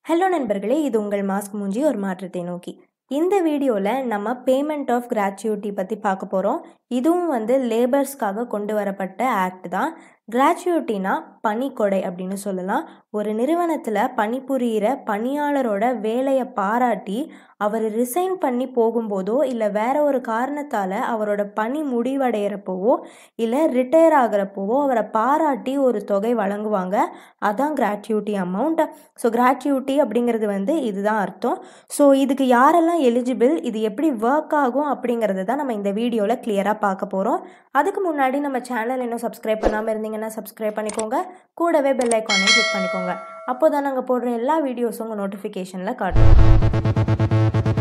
hello நண்பர்களே இது உங்கள் மாஸ்க் மூஞ்சி ஒரு மாற்றத்தை நோக்கி இந்த வீடியோவில் நம்ம பேமெண்ட் ஆஃப் கிராச்சுவிட்டி பற்றி பார்க்க போகிறோம் இதுவும் வந்து லேபர்ஸ்க்காக கொண்டு வரப்பட்ட ஆக்ட் தான் கிராச்சுவிட்டினா பணிக்கொடை அப்படின்னு சொல்லலாம் ஒரு நிறுவனத்தில் பணிபுரிகிற பணியாளரோட வேலையை பாராட்டி அவர் ரிசைன் பண்ணி போகும்போதோ இல்லை வேற ஒரு காரணத்தால் அவரோட பணி முடிவடைகிறப்போவோ இல்லை ரிட்டையர் ஆகிறப்போவோ அவரை பாராட்டி ஒரு தொகை வழங்குவாங்க அதான் கிராச்சுவிட்டி அமௌண்ட் ஸோ கிராச்சுவிட்டி அப்படிங்கிறது வந்து இதுதான் அர்த்தம் ஸோ இதுக்கு யாரெல்லாம் எலிஜிபிள் இது எப்படி ஒர்க் ஆகும் அப்படிங்கிறத தான் நம்ம இந்த வீடியோவில் கிளியராக பார்க்க போகிறோம் அதுக்கு முன்னாடி நம்ம சேனல் இன்னும் சப்ஸ்கிரைப் பண்ணாமல் இருந்தீங்கன்னா சப்ஸ்கிரைப் பண்ணிக்கோங்க கூடவே பெல் ஐக்கானையும் கிளிக் பண்ணிக்கோங்க அப்போ தான் நாங்கள் போடுற எல்லா வீடியோஸும் உங்கள் நோட்டிஃபிகேஷனில் காட்டும்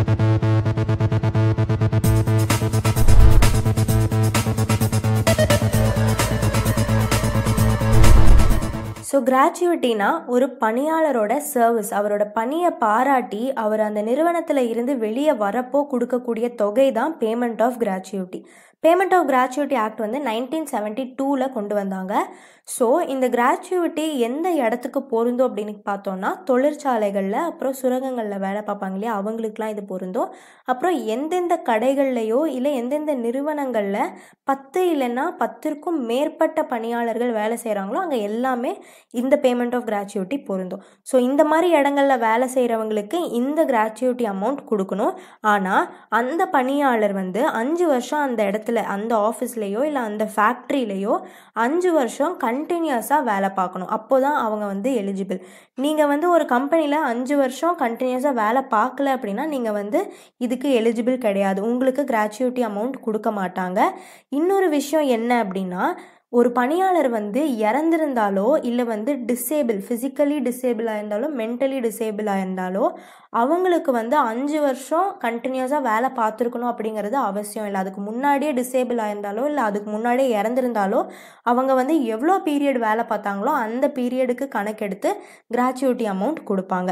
ஸோ கிராச்சுவிட்டினா ஒரு பணியாளரோட சர்வீஸ் அவரோட பணியை பாராட்டி அவர் அந்த நிறுவனத்தில் இருந்து வெளியே வரப்போ கொடுக்கக்கூடிய தொகை தான் payment of gratuity payment of gratuity act வந்து நைன்டீன் செவன்ட்டி டூவில் கொண்டு வந்தாங்க ஸோ இந்த கிராச்சுவிட்டி எந்த இடத்துக்கு பொருந்தும் அப்படின்னு பார்த்தோன்னா தொழிற்சாலைகளில் அப்புறம் சுரங்கங்களில் வேலை பார்ப்பாங்க இல்லையா அவங்களுக்குலாம் இது பொருந்தும் அப்புறம் எந்தெந்த கடைகள்லையோ இல்லை எந்தெந்த நிறுவனங்களில் பத்து இல்லைன்னா பத்திற்கும் மேற்பட்ட பணியாளர்கள் வேலை செய்கிறாங்களோ அங்கே எல்லாமே இந்த பேமெண்ட் ஆஃப் கிராச்சுவிட்டி பொருந்தும் ஸோ இந்த மாதிரி இடங்களில் வேலை செய்கிறவங்களுக்கு இந்த கிராச்சுவிட்டி அமௌண்ட் கொடுக்கணும் ஆனால் அந்த பணியாளர் வந்து அஞ்சு வருஷம் அந்த இடத்துல அந்த ஆஃபீஸ்லேயோ இல்லை அந்த ஃபேக்ட்ரியிலையோ அஞ்சு வருஷம் கண்டினியூஸாக வேலை பார்க்கணும் அப்போ தான் அவங்க வந்து எலிஜிபிள் நீங்கள் வந்து ஒரு கம்பெனியில் அஞ்சு வருஷம் கண்டினியூஸாக வேலை பார்க்கல அப்படின்னா நீங்கள் வந்து இதுக்கு எலிஜிபிள் கிடையாது உங்களுக்கு கிராச்சுவிட்டி அமௌண்ட் கொடுக்க மாட்டாங்க இன்னொரு விஷயம் என்ன அப்படின்னா ஒரு பணியாளர் வந்து இறந்திருந்தாலோ இல்லை வந்து டிசேபிள் ஃபிசிக்கலி டிசேபிளாக இருந்தாலோ மென்டலி டிசேபிளாக இருந்தாலோ அவங்களுக்கு வந்து அஞ்சு வருஷம் கண்டினியூஸாக வேலை பார்த்துருக்கணும் அப்படிங்கிறது அவசியம் இல்லை அதுக்கு முன்னாடியே டிசேபிள் ஆயிருந்தாலோ இல்லை அதுக்கு முன்னாடியே இறந்துருந்தாலோ அவங்க வந்து எவ்வளோ பீரியட் வேலை பார்த்தாங்களோ அந்த பீரியடுக்கு கணக்கெடுத்து கிராச்சுவிட்டி அமௌண்ட் கொடுப்பாங்க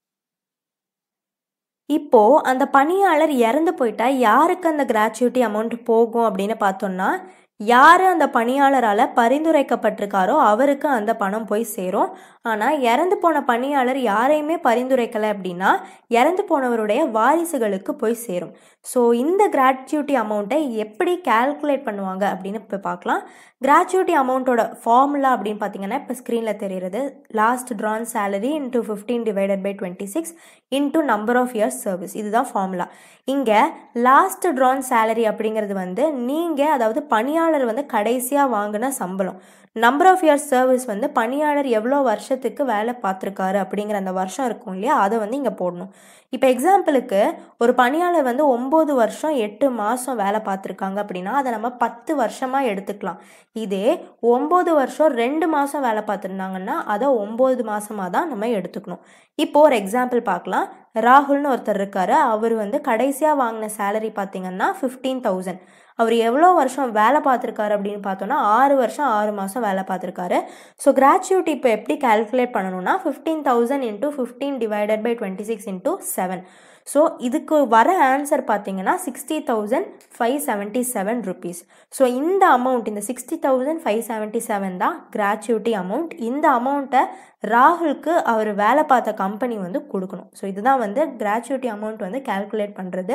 இப்போது அந்த பணியாளர் இறந்து போயிட்டா யாருக்கு அந்த கிராச்சுவிட்டி அமௌண்ட் போகும் அப்படின்னு பார்த்தோம்னா யார் அந்த பணியாளரால் பரிந்துரைக்கப்பட்டிருக்காரோ அவருக்கு அந்த பணம் போய் சேரும் ஆனால் இறந்து போன பணியாளர் யாரையுமே பரிந்துரைக்கலை அப்படின்னா இறந்து போனவருடைய வாரிசுகளுக்கு போய் சேரும் ஸோ இந்த கிராச்சுவிட்டி அமௌண்ட்டை எப்படி கால்குலேட் பண்ணுவாங்க அப்படின்னு இப்போ பார்க்கலாம் கிராச்சுவிட்டி அமௌண்ட்டோட ஃபார்முலா அப்படின்னு பார்த்தீங்கன்னா இப்போ ஸ்க்ரீனில் தெரிகிறது last drawn salary into fifteen divided by twenty six into number of years service இதுதான் ஃபார்முலா இங்கே லாஸ்ட் ட்ரான் சேலரி அப்படிங்கிறது வந்து நீங்கள் அதாவது பணியாளர் வந்து கடைசியாக வாங்கின சம்பளம் நம்பர் ஆஃப் இயர்ஸ் சர்வீஸ் வந்து பணியாளர் எவ்வளோ வருஷத்துக்கு வேலை பார்த்துருக்காரு அப்படிங்கிற அந்த வருஷம் இருக்கும் இல்லையா அதை வந்து இங்கே போடணும் இப்போ எக்ஸாம்பிளுக்கு ஒரு பணியாளர் வந்து ஒம்பது வருஷம் எட்டு மாதம் வேலை பார்த்துருக்காங்க அப்படின்னா அதை நம்ம பத்து வருஷமாக எடுத்துக்கலாம் இதே ஒம்பது வருஷம் ரெண்டு மாதம் வேலை பார்த்துருந்தாங்கன்னா அதை ஒம்பது மாதமாக தான் நம்ம எடுத்துக்கணும் இப்போ ஒரு எக்ஸாம்பிள் பார்க்கலாம் ராகுல்னு ஒருத்தர் இருக்காரு அவர் வந்து கடைசியாக வாங்கின சேலரி பார்த்தீங்கன்னா ஃபிஃப்டீன் தௌசண்ட் அவர் எவ்வளோ வருஷம் வேலை பார்த்துருக்காரு அப்படின்னு பார்த்தோன்னா ஆறு வருஷம் ஆறு மாதம் வேலை பார்த்துருக்காரு ஸோ கிராச்சுவிட்டி இப்போ எப்படி கால்குலேட் பண்ணணும்னா fifteen thousand into fifteen divided by twenty six into seven so இதுக்கு வர ஆன்சர் பார்த்தீங்கன்னா sixty thousand five seventy seven rupees so இந்த அமௌண்ட் இந்த sixty thousand five seventy seven தான் கிராச்சுவிட்டி அமௌண்ட் இந்த அமௌண்ட்டை ராகுலுக்கு அவர் வேலை பார்த்த கம்பெனி வந்து கொடுக்கணும் ஸோ இதுதான் வந்து கிராச்சுவிட்டி அமௌண்ட் வந்து கால்குலேட் பண்ணுறது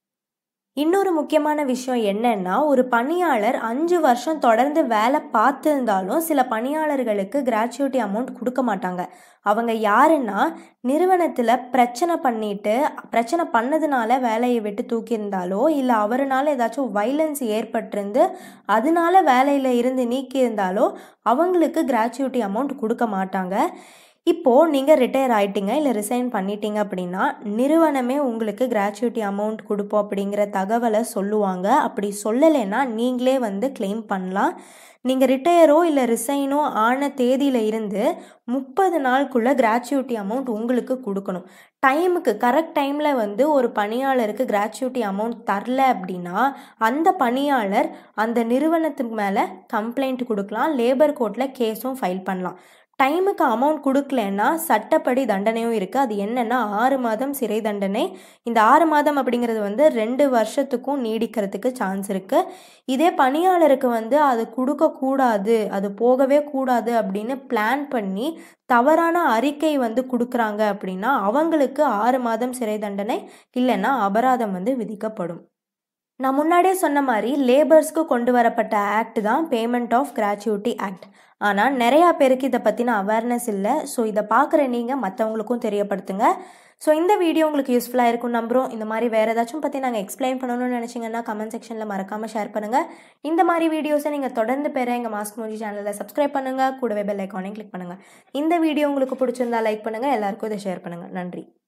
இன்னொரு முக்கியமான விஷயம் என்னன்னா ஒரு பணியாளர் அஞ்சு வருஷம் தொடர்ந்து வேலை பார்த்துருந்தாலும் சில பணியாளர்களுக்கு கிராச்சுவிட்டி அமௌண்ட் கொடுக்க மாட்டாங்க அவங்க யாருன்னா நிறுவனத்தில் பிரச்சனை பண்ணிட்டு பிரச்சனை பண்ணதுனால வேலையை விட்டு தூக்கியிருந்தாலோ இல்லை அவருனால ஏதாச்சும் வைலன்ஸ் ஏற்பட்டிருந்து அதனால வேலையில் இருந்து நீக்கியிருந்தாலோ அவங்களுக்கு கிராச்சுவிட்டி அமௌண்ட் கொடுக்க மாட்டாங்க இப்போது நீங்கள் ரிட்டையர் ஆகிட்டீங்க இல்லை ரிசைன் பண்ணிட்டீங்க அப்படின்னா நிறுவனமே உங்களுக்கு கிராச்சுவிட்டி அமௌண்ட் கொடுப்போம் அப்படிங்கிற தகவலை சொல்லுவாங்க அப்படி சொல்லலைன்னா நீங்களே வந்து கிளைம் பண்ணலாம் நீங்கள் ரிட்டையரோ இல்லை ரிசைனோ ஆன தேதியில் இருந்து முப்பது நாளுக்குள்ளே கிராச்சுவிட்டி அமௌண்ட் உங்களுக்கு கொடுக்கணும் டைமுக்கு கரெக்ட் டைமில் வந்து ஒரு பணியாளருக்கு கிராச்சுவிட்டி அமௌண்ட் தரல அப்படின்னா அந்த பணியாளர் அந்த நிறுவனத்துக்கு மேலே கம்ப்ளைண்ட் கொடுக்கலாம் லேபர் கோர்ட்டில் கேஸும் ஃபைல் பண்ணலாம் டைமுக்கு அமௌண்ட் கொடுக்கலன்னா சட்டப்படி தண்டனையும் இருக்குது அது என்னென்னா ஆறு மாதம் சிறை தண்டனை இந்த ஆறு மாதம் அப்படிங்கிறது வந்து ரெண்டு வருஷத்துக்கும் நீடிக்கிறதுக்கு சான்ஸ் இருக்குது இதே பணியாளருக்கு வந்து அது கொடுக்கக்கூடாது அது போகவே கூடாது அப்படின்னு பிளான் பண்ணி தவறான அறிக்கை வந்து கொடுக்குறாங்க அப்படின்னா அவங்களுக்கு ஆறு மாதம் சிறை தண்டனை இல்லைன்னா அபராதம் வந்து விதிக்கப்படும் நான் முன்னாடியே சொன்ன மாதிரி லேபர்ஸ்க்கு கொண்டு வரப்பட்ட ஆக்ட் தான் பேமெண்ட் ஆஃப் கிராச்சுவிட்டி ஆக்ட் ஆனால் நிறையா பேருக்கு இதை பற்றின அவேர்னஸ் இல்லை ஸோ இதை பார்க்குற நீங்கள் மற்றவங்களுக்கும் தெரியப்படுத்துங்க ஸோ இந்த வீடியோ உங்களுக்கு யூஸ்ஃபுல்லாக இருக்கும் நம்புகிறோம் இந்த மாதிரி வேறு ஏதாச்சும் பற்றி நாங்கள் எக்ஸ்பிளைன் பண்ணணும்னு நினச்சிங்கன்னா கமெண்ட் செக்ஷனில் மறக்காமல் ஷேர் பண்ணுங்கள் இந்த மாதிரி வீடியோஸை நீங்கள் தொடர்ந்து பெற எங்கள் மாஸ்க் மூஞ்சி சேனலில் சப்ஸ்கிரைப் பண்ணுங்கள் கூடவே பெல் ஐக்கானையும் கிளிக் பண்ணுங்கள் இந்த வீடியோ உங்களுக்கு பிடிச்சிருந்தா லைக் பண்ணுங்கள் எல்லாருக்கும் இதை ஷேர் பண்ணுங்கள் நன்றி